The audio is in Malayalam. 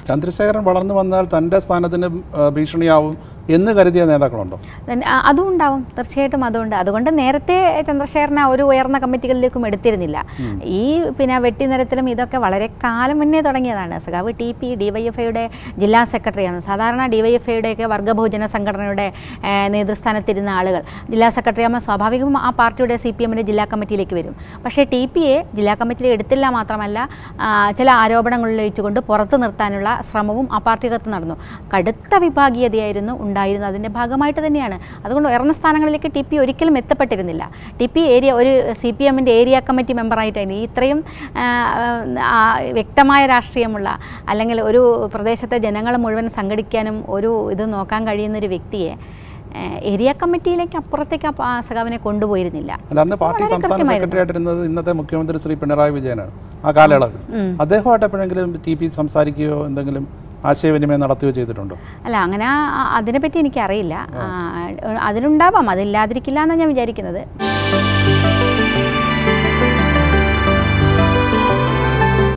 ചന്ദ്രശേഖരൻ വളർന്നു വന്നാൽ തൻ്റെ സ്ഥാനത്തിന് ആ, ഭീഷണിയാവും എന്ന് കരുതിയ നേതാക്കളുണ്ടോ then, ആ, അതും ഉണ്ടാവും തീർച്ചയായിട്ടും അതുണ്ട് അതുകൊണ്ട് നേരത്തെ ചന്ദ്രശേഖരനെ ഒരു ഉയർന്ന കമ്മിറ്റികളിലേക്കും എടുത്തിരുന്നില്ല ഈ പിന്നെ വെട്ടിനിരത്തിലും ഇതൊക്കെ വളരെ കാലം മുന്നേ തുടങ്ങിയതാണ് സഖാവ് ടി പി ഡിവൈഎഫ്ഐയുടെ ജില്ലാ സെക്രട്ടറിയാണ് സാധാരണ ഡിവൈഎഫ്ഐയുടെയൊക്കെ വർഗബഹുജന സംഘടനയുടെ ഏ, നേതൃസ്ഥാനത്തിരുന്ന ആളുകൾ ജില്ലാ സെക്രട്ടറി ആകുമ്പോൾ സ്വാഭാവികവും ആ പാർട്ടിയുടെ സി പി എമ്മിൻ്റെ ജില്ലാ കമ്മിറ്റിയിലേക്ക് വരും പക്ഷേ ടി പി എ ജില്ലാ കമ്മിറ്റിയിൽ എടുത്തില്ല മാത്രമല്ല ആ, ചില ആരോപണങ്ങൾ ഉന്നയിച്ചുകൊണ്ട് പുറത്തു നിർത്താനുള്ള ശ്രമവും ആ പാർട്ടിക്കകത്ത് നടന്നു കടുത്ത വിഭാഗീയതയായിരുന്നു ഉണ്ടായിരുന്നത് അതിൻ്റെ ഭാഗമായിട്ട് തന്നെയാണ് അതുകൊണ്ട് ഉയർന്ന സ്ഥാനങ്ങളിലേക്ക് ടി പി ഒരിക്കലും എത്തപ്പെട്ടിരുന്നില്ല ടി പി ഏരിയ ഒരു സി പി എമ്മിൻ്റെ ഏരിയ കമ്മിറ്റി മെമ്പറായിട്ടായിരുന്നു ഈ ഇത്രയും ആ, ആ, വ്യക്തമായ രാഷ്ട്രീയമുള്ള അല്ലെങ്കിൽ ഒരു പ്രദേശത്തെ ജനങ്ങളെ മുഴുവൻ സംഘടിക്കാനും ഒരു ഇത് നോക്കാൻ കഴിയുന്ന ഒരു വ്യക്തിയെ ആ, ഏരിയ കമ്മിറ്റിയിലേക്ക് അപ്പുറത്തേക്ക് ആ പാ- സഖാവിനെ കൊണ്ടുപോയിരുന്നില്ല അല്ല അന്ന് പാർട്ടി വളരെ സംസ്ഥാന കൃത്യമായിരുന്നു. സെക്രട്ടറി ആയിട്ടിരുന്നത് ഇന്നത്തെ മുഖ്യമന്ത്രി ശ്രീ പിണറായി വിജയനാണ് ആ കാലയളവിൽ അദ്ദേഹമായിട്ട് എപ്പോഴെങ്കിലും ടി പി സംസാരിക്കുകയോ എന്തെങ്കിലും ആശയവിനിമയം നടത്തുകയോ ചെയ്തിട്ടുണ്ടോ അല്ല അങ്ങനെ ആ- അതിനെപ്പറ്റി എനിക്കറിയില്ല ആ, അതിനുണ്ടാവാം അതില്ലാതിരിക്കില്ല എന്നാണ് ഞാൻ വിചാരിക്കുന്നത്